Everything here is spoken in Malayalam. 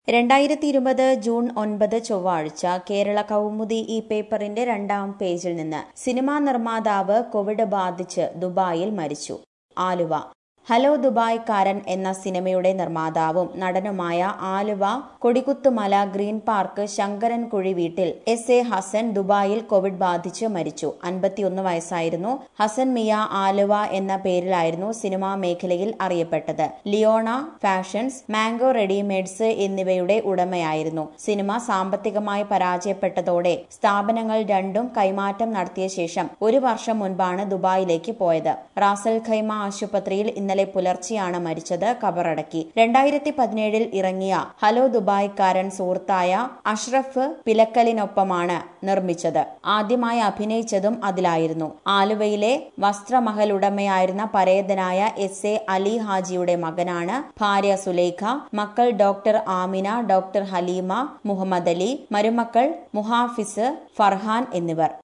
രണ്ടായിരത്തി ഇരുപത് ജൂൺ ഒൻപത് ചൊവ്വാഴ്ച കേരള കൗമുദി ഈ പേപ്പറിന്റെ രണ്ടാം പേജിൽ നിന്ന് സിനിമാ നിർമ്മാതാവ് കോവിഡ് ബാധിച്ച് ദുബായിൽ മരിച്ചു ആലുവ ഹലോ ദുബായ്ക്കാരൻ എന്ന സിനിമയുടെ നിർമ്മാതാവും നടനുമായ ആലുവ കൊടികുത്തുമല ഗ്രീൻ പാർക്ക് ശങ്കരൻകുഴി വീട്ടിൽ എസ് എ ഹസൻ ദുബായിൽ കോവിഡ് ബാധിച്ച് മരിച്ചു അൻപത്തിയൊന്ന് വയസ്സായിരുന്നു ഹസൻ മിയ ആലുവ എന്ന പേരിലായിരുന്നു സിനിമാ മേഖലയിൽ അറിയപ്പെട്ടത് ലിയോണ ഫാഷൻസ് മാംഗോ റെഡിമെയ്ഡ്സ് എന്നിവയുടെ ഉടമയായിരുന്നു സിനിമ സാമ്പത്തികമായി പരാജയപ്പെട്ടതോടെ സ്ഥാപനങ്ങൾ രണ്ടും കൈമാറ്റം നടത്തിയ ശേഷം ഒരു വർഷം മുൻപാണ് ദുബായിലേക്ക് പോയത് റാസൽ ഖൈമ ആശുപത്രിയിൽ ഇന്നലെ പുലർച്ചെയാണ് മരിച്ചത് കബറടക്കി രണ്ടായിരത്തി പതിനേഴിൽ ഇറങ്ങിയ ഹലോ ദുബായ്ക്കാരൻ സുഹൃത്തായ അഷ്റഫ് പിലക്കലിനൊപ്പമാണ് നിർമ്മിച്ചത് ആദ്യമായി അഭിനയിച്ചതും അതിലായിരുന്നു ആലുവയിലെ വസ്ത്രമഹൽ ഉടമയായിരുന്ന പരേതനായ എസ് എ അലി ഹാജിയുടെ മകനാണ് ഭാര്യ സുലേഖ മക്കൾ ഡോക്ടർ ആമിന ഡോക്ടർ ഹലീമ മുഹമ്മദ് അലി മരുമക്കൾ മുഹാഫിസ് ഫർഹാൻ എന്നിവർ